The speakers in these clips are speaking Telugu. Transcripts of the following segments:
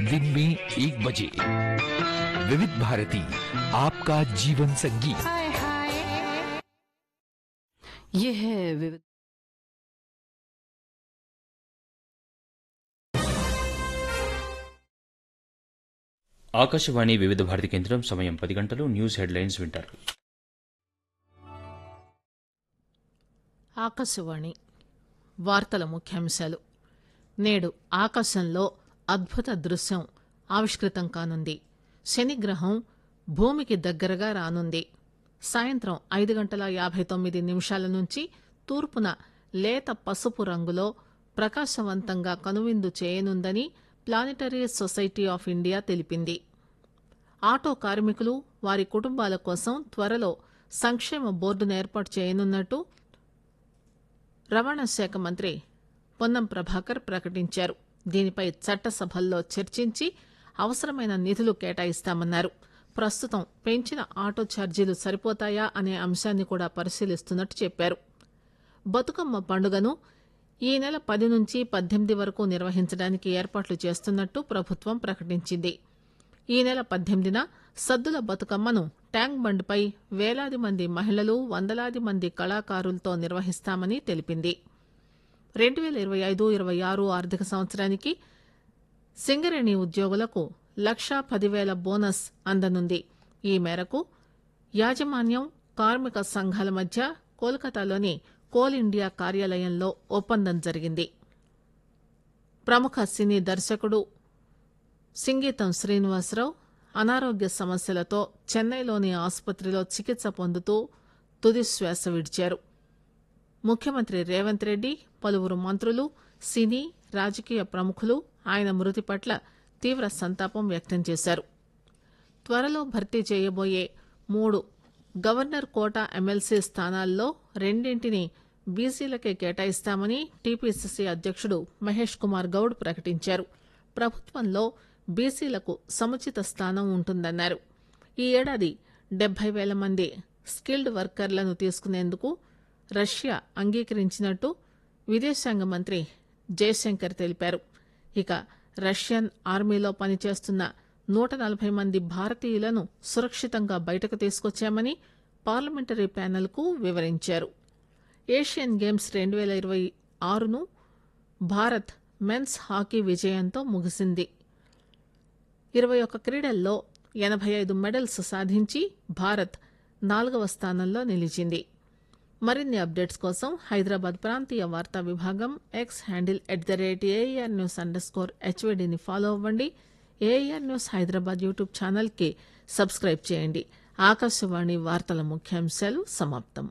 दिन में एक बजे विविध भारती आपका जीवन संगीत ये है विविध ఆకాశవాణి వివిధ భారతి కేంద్రం సమయం పది గంటలు న్యూస్ హెడ్లైన్స్ వింటారు ఆకాశవాణి వార్తల ముఖ్యాంశాలు నేడు ఆకాశంలో అద్భుత దృశ్యం ఆవిష్కృతం కానుంది శనిగ్రహం భూమికి దగ్గరగా రానుంది సాయంత్రం ఐదు గంటల యాభై తొమ్మిది నిమిషాల నుంచి తూర్పున లేత పసుపు రంగులో ప్రకాశవంతంగా కనువిందు చేయనుందని ప్లానిటరీ సొసైటీ ఆఫ్ ఇండియా తెలిపింది ఆటో కార్మికులు వారి కుటుంబాల కోసం త్వరలో సంక్షేమ బోర్డును ఏర్పాటు చేయనున్నట్టు రవాణా శాఖ మంత్రి పొన్నం ప్రభాకర్ ప్రకటించారు దీనిపై చట్టసభల్లో చర్చించి అవసరమైన నిధులు కేటాయిస్తామన్నారు ప్రస్తుతం పెంచిన ఆటో ఛార్జీలు సరిపోతాయా అనే అంశాన్ని కూడా పరిశీలిస్తున్నట్టు చెప్పారు బతుకమ్మ పండుగను ఈ నెల పది నుంచి పద్దెనిమిది వరకు నిర్వహించడానికి ఏర్పాట్లు చేస్తున్నట్టు ప్రభుత్వం ప్రకటించింది ఈ నెల పద్దెనిమిదిన సద్దుల బతుకమ్మను ట్యాంక్ బండ్పై వేలాది మంది మహిళలు వందలాది మంది కళాకారులతో నిర్వహిస్తామని తెలిపింది రెండు వేల ఇరవై ఐదు ఇరవై ఆరు ఆర్థిక సంవత్సరానికి సింగరేణి ఉద్యోగులకు లక్షా పదివేల బోనస్ అందనుంది ఈ మేరకు యాజమాన్యం కార్మిక సంఘాల మధ్య కోల్కతాలోని కోల్ ఇండియా కార్యాలయంలో ఒప్పందం జరిగింది ప్రముఖ సినీ దర్శకుడు సింగీతం శ్రీనివాసరావు అనారోగ్య సమస్యలతో చెన్నైలోని ఆసుపత్రిలో చికిత్స పొందుతూ తుది శ్వాస విడిచారు ముఖ్యమంత్రి రేవంత్ రెడ్డి పలువురు మంత్రులు సినీ రాజకీయ ప్రముఖులు ఆయన మృతి పట్ల తీవ్ర సంతాపం వ్యక్తం చేశారు త్వరలో భర్తీ చేయబోయే మూడు గవర్నర్ కోటా ఎమ్మెల్సీ స్థానాల్లో రెండింటిని బీసీలకే కేటాయిస్తామని టీపీసీసీ అధ్యక్షుడు మహేష్ కుమార్ గౌడ్ ప్రకటించారు ప్రభుత్వంలో బీసీలకు సముచిత స్థానం ఉంటుందన్నారు ఈ ఏడాది డెబ్బై వేల మంది స్కిల్డ్ వర్కర్లను తీసుకునేందుకు రష్యా అంగీకరించినట్టు విదేశాంగ మంత్రి జయశంకర్ తెలిపారు ఇక రష్యన్ ఆర్మీలో పనిచేస్తున్న నూట నలభై మంది భారతీయులను సురక్షితంగా బయటకు తీసుకొచ్చామని పార్లమెంటరీ ప్యానెల్కు వివరించారు ఏషియన్ గేమ్స్ రెండు వేల ఇరవై ఆరును భారత్ మెన్స్ హాకీ విజయంతో ముగిసింది ఇరవై ఒక్క క్రీడల్లో ఎనభై ఐదు మెడల్స్ సాధించి భారత్ నాలుగవ స్థానంలో నిలిచింది మరిన్ని అప్డేట్స్ కోసం హైదరాబాద్ ప్రాంతీయ వార్తా విభాగం X handle at the rate AIR news underscore హెచ్వీడీని ఫాలో అవ్వండి ఏఆర్ న్యూస్ హైదరాబాద్ యూట్యూబ్ ఛానల్కి సబ్స్క్రైబ్ చేయండి ఆకాశవాణి వార్తల ముఖ్యాంశాలు సమాప్తం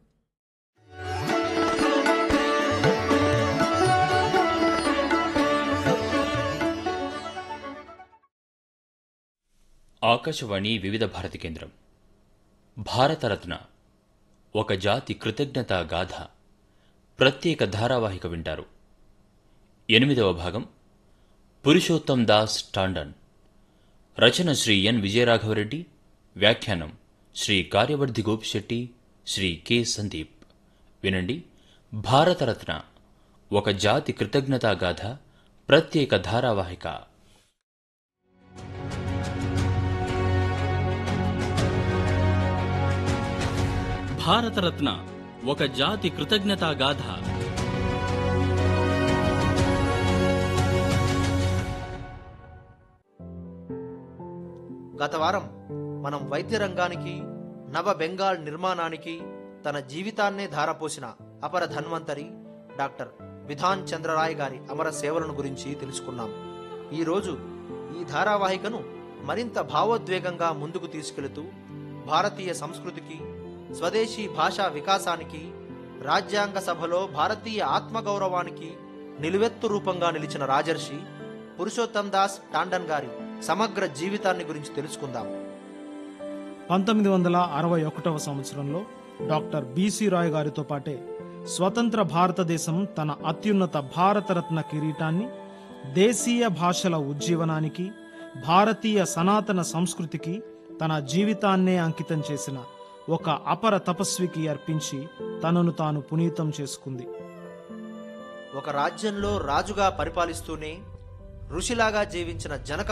ఆకాశవాణి వివిధ భారతి కేంద్రం భారతరత్న ఒక జాతి కృతజ్ఞతా గాథ ప్రత్యేక ధారావాహిక వింటారు ఎనిమిదవ భాగం పురుషోత్తం దాస్ టాండన్ రచన శ్రీ ఎన్ విజయరాఘవరెడ్డి వ్యాఖ్యానం శ్రీ కార్యవర్ధి గోపిశెట్టి శ్రీ కె సందీప్ వినండి భారతరత్న ఒక జాతి కృతజ్ఞతా గాథ ప్రత్యేక ధారావాహిక భారతరత్న ఒక జాతి కృతజ్ఞతా గాథ గత వారం మనం వైద్య రంగానికి నవ బెంగాల్ నిర్మాణానికి తన జీవితాన్నే ధారపోసిన అపర ధన్వంతరి డాక్టర్ విధాన్ చంద్రరాయ్ గారి అమర సేవలను గురించి తెలుసుకున్నాం ఈరోజు ఈ ధారావాహికను మరింత భావోద్వేగంగా ముందుకు తీసుకెళుతూ భారతీయ సంస్కృతికి స్వదేశీ భాషా వికాసానికి రాజ్యాంగ సభలో భారతీయ ఆత్మగౌరవానికి నిలువెత్తు రూపంగా నిలిచిన రాజర్షి పురుషోత్తం దాస్ టాండన్ గారి సమగ్ర జీవితాన్ని గురించి తెలుసుకుందాం పంతొమ్మిది వందల అరవై ఒకటవ సంవత్సరంలో డాక్టర్ బిసి రాయ్ గారితో పాటే స్వతంత్ర భారతదేశం తన అత్యున్నత భారతరత్న కిరీటాన్ని దేశీయ భాషల ఉజ్జీవనానికి భారతీయ సనాతన సంస్కృతికి తన జీవితాన్నే అంకితం చేసిన ఒక అపర తపస్వికి అర్పించి తనను తాను పునీతం చేసుకుంది ఒక రాజ్యంలో రాజుగా పరిపాలిస్తూనే ఋషిలాగా జీవించిన జనక